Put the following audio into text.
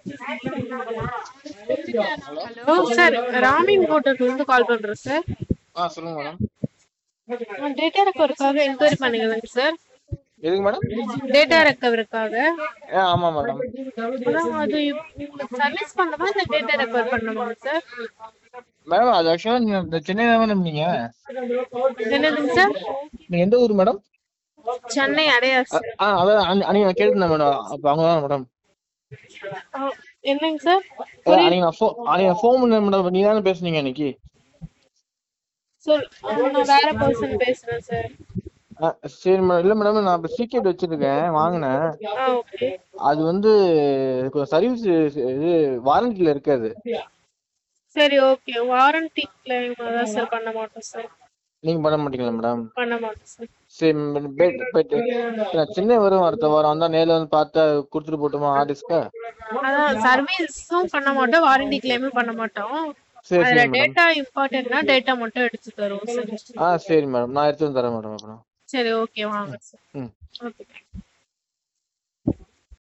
hello sir ராமின் ஹோட்டல்ல இருந்து கால் பண்றேன் சார் ஆ சொல்லுங்க மேடம் டேட்டா ரெக்கவருக்காக என்கொயரி பண்ணுங்க சார் எதுக்கு மேடம் டேட்டா ரெக்கவருக்காக ஆ ஆமாம் மேடம் அதான் அது சர்வீஸ் பண்ணணுமா இல்ல டேட்டா ரெக்கவர் பண்ணணுமா சார் மேடம் அது ஆக்சுவலாக நீங்கள் இந்த சென்னை தான் மேடம் நீங்கள் என்னதுங்க சார் நீங்கள் எந்த ஊர் மேடம் சென்னை அடையார் சார் ஆ அதான் அன்னை- அன்னைக்கு நான் கேட்டிருந்தேன் மேடம் அப்போ அவங்க தான் மேடம் ஆ, என்னங்க சார் அதான் அன்னைக்கு நான் ஃபோ அன்னைக்கு நான் ஃபோன் பண்ணேன் மேடம் நீங்கள் தானே பேசுனீங்க அன்னைக்கு சொல் ஆ, நான் வேற பர்சன் பேசுறேன் சார் ஆ சரி மேடம் இல்லை மேடம் நான் இப்போ சீக்கிரம் வச்சுருக்கேன் வாங்கினேன் ஆ ஓகே அது வந்து சர்வீஸ் இது வாரண்டியில் இருக்காது சரி ஓகே வாரண்டி கிளைம் அதான் சார் பண்ண மாட்டோம் சார் நீங்கள் பண்ண மாட்டீங்களா மேடம் பண்ண மாட்டோம் சார் சரி மேடம் போயிட்டு போயிட்டு நான் சென்னை வரும் அடுத்த வாரம் வந்தால் நேரில் வந்து பார்த்தா கொடுத்துட்டு போட்டுமா ஆர்டிஸ்க்கு அதான் சர்வீஸும் பண்ண மாட்டோம் வாரண்டி கிளைமும் பண்ண மாட்டோம் சரி அதுல சரி மேடம் டேட்டா இம்பார்ட்டன்ட்னா டேட்டா மட்டும் எடுத்து தருவோம் சார் ஆ சரி மேடம் நான் எடுத்து வந்து தரேன் மேடம் அப்புறம் சரி ஓகே வாங்க சார் ம் ஓகே